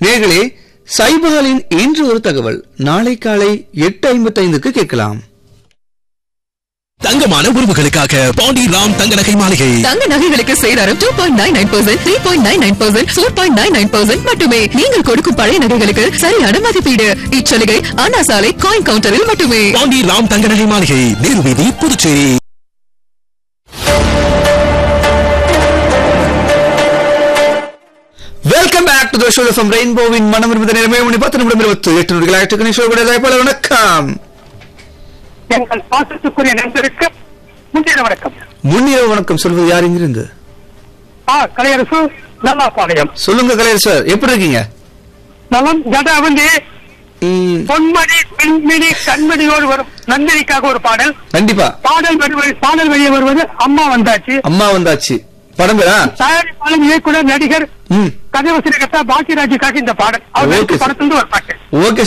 நேர்களே சைபாலின் இன்று ஒரு தகவல் நாளை காலை எட்டு ஐம்பத்தைந்துக்கு கேட்கலாம் தங்கமான உறவுகளுக்காக பாண்டி ராம் தங்க நகை மாளிகை தங்க நகைகளுக்கு சேதாரம் two point nine nine percent three point nine nine percent four point nine nine percent மட்டுமே நீங்கள் கொடுக்கும் பழைய நகைகளுக்கு சரியான மதிப்பீடு இச்சலுகை அண்ணா சாலை காயின் கவுண்டரில் மட்டுமே பாண்டி ராம் தங்க நகை மாளிகை நேரு வீதி Puducherry welcome back to the show from ரெயின்போவின் மனம் இருந்த நேரமே மணி பத்து நிமிடம் இருபத்தி எட்டு நூறு ஆயிரத்துக்கு ஷோ கூட போல வணக்கம் எங்கள் பாசத்துக்குரிய நண்பருக்கு முந்தின வணக்கம் முன்னிரவு வணக்கம் சொல்வது யார் இங்கிருந்து ஆ கலையரசு நல்லா பாளையம் சொல்லுங்க கலையர் சார் எப்படி இருக்கீங்க நலம் ஜடா வந்து ம், பொன்மணி பெண்மணி கண்மணியோடு வரும் நந்தினிக்காக ஒரு பாடல் கண்டிப்பா பாடல் வருவது பாடல் வெளியே வருவது அம்மா வந்தாச்சு அம்மா வந்தாச்சு படம் பேரா தயாரிப்பாளர் இயக்குனர் நடிகர் ம் கதை வசனகர்த்தா பாக்கியராஜுக்காக இந்த பாடல் அவர் Okay, நடித்த sir. படத்திலிருந்து ஒரு பாட்டு ஓகே